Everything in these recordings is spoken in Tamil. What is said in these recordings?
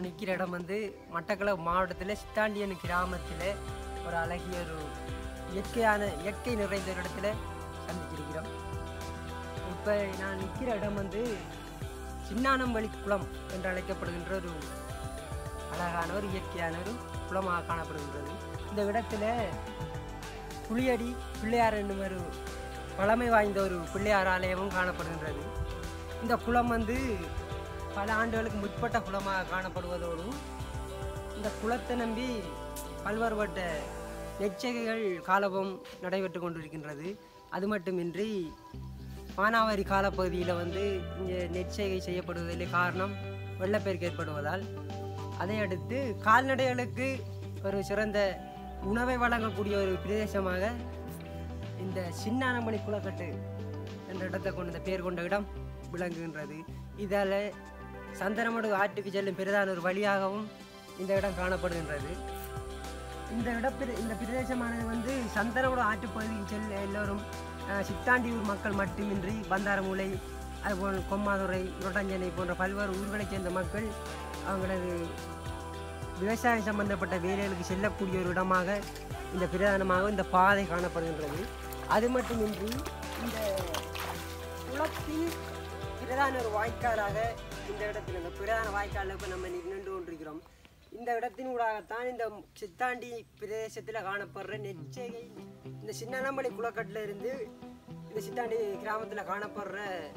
நம்ம நிற்கிற இடம் வந்து மட்டக்களப்பு மாவட்டத்தில் சித்தாண்டியன் கிராமத்தில் ஒரு அழகிய ஒரு இயற்கையான இயற்கை நிறைந்த ஒரு இடத்துல சந்திச்சிருக்கிறோம் இப்போ நான் நிற்கிற இடம் வந்து சின்னானம்பள்ளி குளம் என்று அழைக்கப்படுகின்ற ஒரு அழகான ஒரு இயற்கையான ஒரு குளமாக காணப்படுகின்றது இந்த இடத்துல புளியடி பிள்ளையார் என்னும் ஒரு பழமை வாய்ந்த ஒரு பிள்ளையார் ஆலயமும் காணப்படுகின்றது இந்த குளம் வந்து பல ஆண்டுகளுக்கு முற்பட்ட குளமாக காணப்படுவதோடு இந்த குளத்தை நம்பி பல்வேறுபட்ட நெச்சைகள் காலபம் நடைபெற்று கொண்டிருக்கின்றது அது மட்டுமின்றி மானாவாரி காலப்பகுதியில் வந்து இங்கே நெற்செய்கை செய்யப்படுவதிலே காரணம் வெள்ளப்பெருக்கு ஏற்படுவதால் அதை அடுத்து கால்நடைகளுக்கு ஒரு சிறந்த உணவை வழங்கக்கூடிய ஒரு பிரதேசமாக இந்த சின்னானமணி குளக்கட்டு என்ற இடத்தை கொண்டு இந்த பேர் கொண்ட இடம் விளங்குகின்றது இதால் சந்தனமடு ஆற்றுக்கு செல்லும் பிரதான ஒரு வழியாகவும் இந்த இடம் காணப்படுகின்றது இந்த இடப்பிர இந்த பிரதேசமானது வந்து சந்தனமடு ஆற்றுப்பகுதிக்கு செல்ல எல்லோரும் அஹ், சித்தாண்டியூர் மக்கள் மட்டுமின்றி பந்தாரமூலை அதுபோல் கொம்மாதுறை நொட்டஞ்சனை போன்ற பல்வேறு ஊர்களைச் சேர்ந்த மக்கள் அவங்களது விவசாயம் சம்பந்தப்பட்ட வேலைகளுக்கு செல்லக்கூடிய ஒரு இடமாக இந்த பிரதானமாக இந்த பாதை காணப்படுகின்றது அது மட்டுமின்றி இந்த குளத்தின் பிரதான ஒரு வாய்க்காலாக இந்த இடத்தில் இந்த பிரதான வாய்க்காலில் இப்போ நம்ம இன்னைக்கு நின்று கொண்டிருக்கிறோம் இந்த இடத்தின் ஊடாகத்தான் இந்த சித்தாண்டி பிரதேசத்தில் காணப்படுற நெச்சைகை இந்த சின்னமலை குளக்கட்டில் இருந்து இந்த சித்தாண்டி கிராமத்தில் காணப்படுற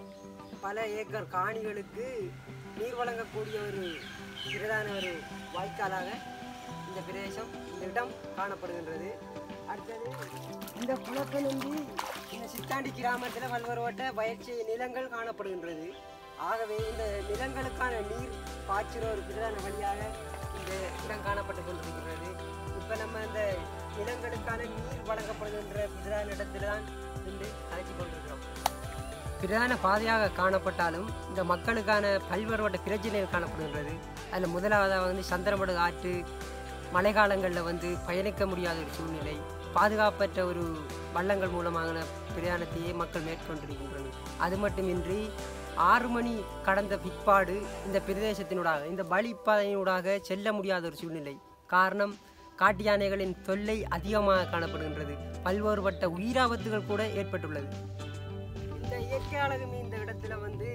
பல ஏக்கர் காணிகளுக்கு நீர் வழங்கக்கூடிய ஒரு பிரதான ஒரு வாய்க்காலாக இந்த பிரதேசம் இந்த இடம் காணப்படுகின்றது அடுத்தது இந்த குளத்தை நம்பி இந்த சித்தாண்டி கிராமத்தில் பல்வேறுபட்ட பயிற்சி நிலங்கள் காணப்படுகின்றது ஆகவே இந்த நிலங்களுக்கான நீர் பாய்ச்சிற ஒரு பிரதான வழியாக இந்த இடம் காணப்பட்டு கொண்டிருக்கிறது இப்போ நம்ம இந்த நிலங்களுக்கான நீர் வழங்கப்படுகின்ற பிரதான இடத்துல தான் நின்று அழைச்சி கொண்டிருக்கிறோம் பிரதான பாதையாக காணப்பட்டாலும் இந்த மக்களுக்கான பல்வேறுபட்ட பிரச்சனைகள் காணப்படுகின்றது அதில் முதலாவதாக வந்து சந்திரமடு ஆற்று மழைக்காலங்களில் வந்து பயணிக்க முடியாத ஒரு சூழ்நிலை பாதுகாப்பற்ற ஒரு வள்ளங்கள் மூலமான பிரயாணத்தையே மக்கள் மேற்கொண்டிருக்கின்றனர் அது மட்டுமின்றி ஆறு மணி கடந்த பிற்பாடு இந்த பிரதேசத்தினூடாக இந்த வழிப்பாதையினூடாக செல்ல முடியாத ஒரு சூழ்நிலை காரணம் காட்டு யானைகளின் தொல்லை அதிகமாக காணப்படுகின்றது பல்வேறுபட்ட உயிராபத்துகள் கூட ஏற்பட்டுள்ளது இந்த இயற்கை அழகு இந்த இடத்துல வந்து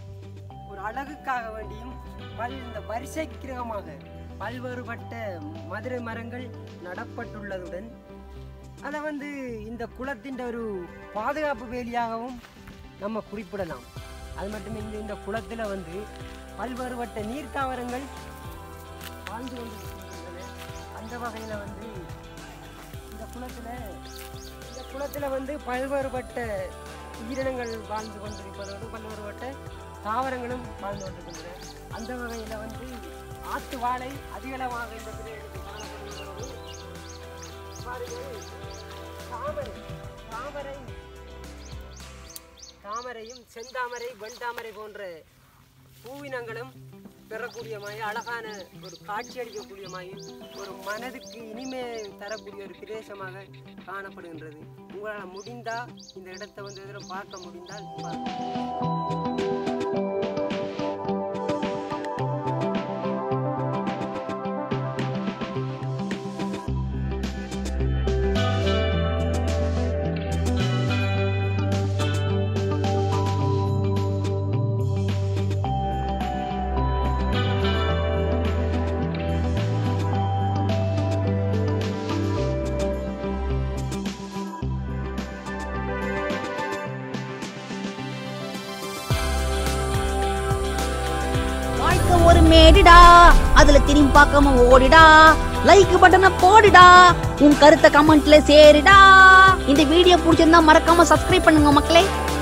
ஒரு அழகுக்காக வேண்டியும் பல் இந்த வரிசை கிரகமாக பல்வேறுபட்ட மதுரை மரங்கள் நடப்பட்டுள்ளதுடன் அதை வந்து இந்த குளத்தின் ஒரு பாதுகாப்பு வேலியாகவும் நம்ம குறிப்பிடலாம் அது மட்டுமின்றி இந்த குளத்தில் வந்து பல்வேறுபட்ட நீர் தாவரங்கள் வாழ்ந்து கொண்டிருக்கின்றன அந்த வகையில் வந்து இந்த குளத்தில் இந்த குளத்தில் வந்து பல்வேறுபட்ட உயிரினங்கள் வாழ்ந்து கொண்டிருப்பதோடு பல்வேறுபட்ட தாவரங்களும் வாழ்ந்து கொண்டிருக்கின்றன அந்த வகையில் வந்து ஆத்து வாழை அதிகளவாக இந்த பிரதேசத்தில் காணப்படுவதோடு பாருங்கள், தாமரை தாமரை தாமரையும் செந்தாமரை வெண்தாமரை போன்ற பூவினங்களும் பெறக்கூடியமாய் அழகான ஒரு காட்சி அளிக்கக்கூடியமாய் ஒரு மனதுக்கு இனிமை தரக்கூடிய ஒரு பிரதேசமாக காணப்படுகின்றது உங்களால் முடிந்தால் இந்த இடத்தை வந்து இதில் பார்க்க முடிந்தால் பாருங்கள். வாழ்க்கை ஒரு மேடிடா அதுல திரும்பி பார்க்காம ஓடிடா லைக் பட்டனை போடுடா உன் கருத்தை கமெண்ட்ல சேருடா இந்த வீடியோ பிடிச்சிருந்தா மறக்காம சப்ஸ்கிரைப் பண்ணுங்க மக்களே